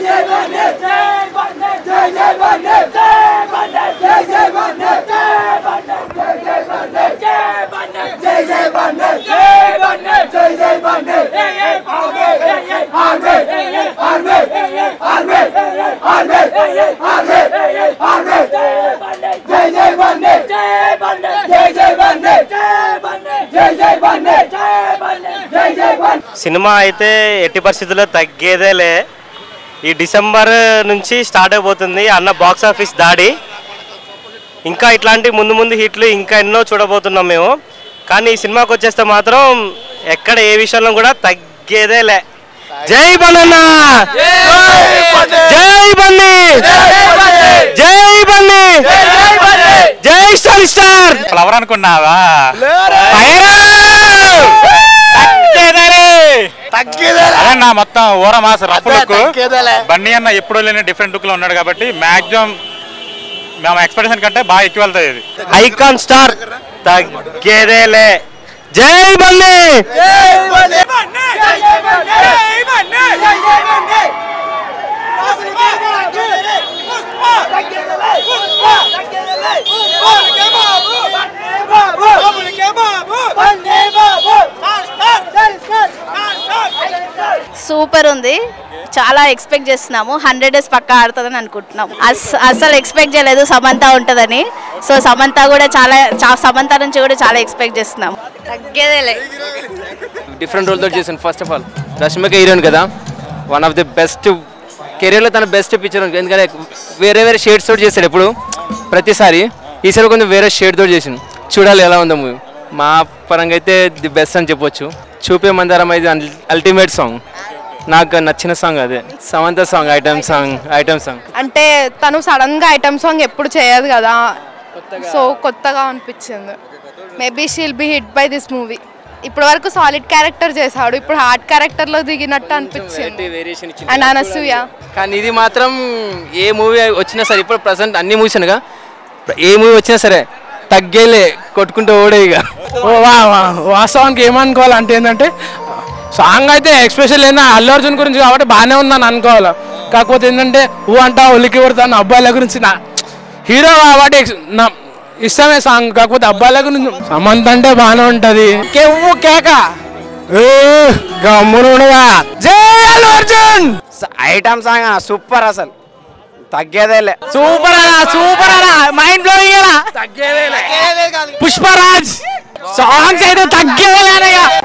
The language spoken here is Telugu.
సినిమా అయితే ఎట్టి పరిస్థితుల్లో తగ్గేదేలే ఈ డిసెంబర్ నుంచి స్టార్ట్ అయిపోతుంది అన్న బాక్స్ ఆఫీస్ దాడి ఇంకా ఇట్లాంటి ముందు ముందు హిట్లు ఇంకా ఎన్నో చూడబోతున్నాం మేము కానీ ఈ సినిమాకి వచ్చేస్తే మాత్రం ఎక్కడ ఏ విషయంలో కూడా తగ్గేదేలే జై బనన్న జై బన్నీ జై బన్నీ జై స్టార్ స్టార్ ఫ్లవర్ అనుకున్నావా అదే నా మొత్తం ఊర మాస రఫ్ లుక్ బన్నీ అన్న ఎప్పుడూ లేని డిఫరెంట్ లుక్ లో ఉన్నాడు కాబట్టి మాక్సిమం మేము ఎక్స్పెక్టేషన్ కంటే బాగా ఎక్కువ వెళ్తాయి ఇది ఐకాన్ స్టార్ తగ్గేదేలే జై బన్నీ సూపర్ ఉంది చాలా ఎక్స్పెక్ట్ చేస్తున్నాము హండ్రెడ్ డేస్ పక్కా ఆడుతుందని అనుకుంటున్నాం అస్- అస్సలు ఎక్స్పెక్ట్ చేయలేదు సమంత ఉంటుందని సో సమంత కూడా చాలా చా- సమంత నుంచి కూడా చాలా ఎక్స్పెక్ట్ చేస్తున్నాం తగ్గేదేలే డిఫరెంట్ రోల్తో చేశాను first of all Rashmika heroine కదా వన్ ఆఫ్ ది బెస్ట్ కెరీర్లో తన బెస్ట్ పిక్చర్ ఎందుకంటే వేరే వేరే షేడ్స్ తోటి చేశాడు ఎప్పుడు ప్రతిసారి ఈసారి కొంచెం వేరే షేడ్ తోటి చేసిండు చూడాలి ఎలా ఉందో మూవీ మా పరంగా అయితే ది బెస్ట్ అని చెప్పొచ్చు చూపే మందారం అయితే అల్టిమేట్ సాంగ్ నాకు నచ్చిన సాంగ్ అదే Samantha song item song item song అంటే తను సడన్ గా ఐటమ్ సాంగ్ ఎప్పుడు చేయదు కదా సో కొత్తగా అనిపించింది maybe she'll be hit by this movie ఇప్పటి వరకు సాలిడ్ క్యారెక్టర్ చేశాడు ఇప్పుడు హార్డ్ క్యారెక్టర్ లో దిగినట్టు అనిపించింది వేరియేషన్ ఇచ్చింది అండ్ అనసూయ కానీ ఇది మాత్రం ఏ మూవీ వచ్చినా సరే ఇప్పుడు ప్రజెంట్ అన్ని మూవీస్ అనగా ఏ మూవీ వచ్చినా సరే తగ్గేలే కొట్టుకుంటూ ఓడే ఇక ఓ వా వా- వాస్తవానికి ఏమనుకోవాలంటే ఏంటంటే సాంగ్ అయితే ఎక్స్పెషల్ ఏంటంటే అల్లు అర్జున్ గురించి కాబట్టి బాగానే ఉందని అనుకోవాలి కాకపోతే ఏంటంటే ఊ అంటా ఒలికి కొడతాను అబ్బాయిల గురించి నా హీరో కాబట్టి ex- నా ఇష్టమే సాంగ్ కాకపోతే అబ్బాయిల గురించి సమంత అంటే బాగానే ఉంటది కెవ్వు కేక గమ్మునుగా జై Allu Arjun item song super అసలు తగ్గేదేలే సూపర్ అలా సూపర్ అలా మైండ్ బ్లోయింగ్ అలా పుష్పరాజ్ సాంగ్స్ అయితే తగ్గేదే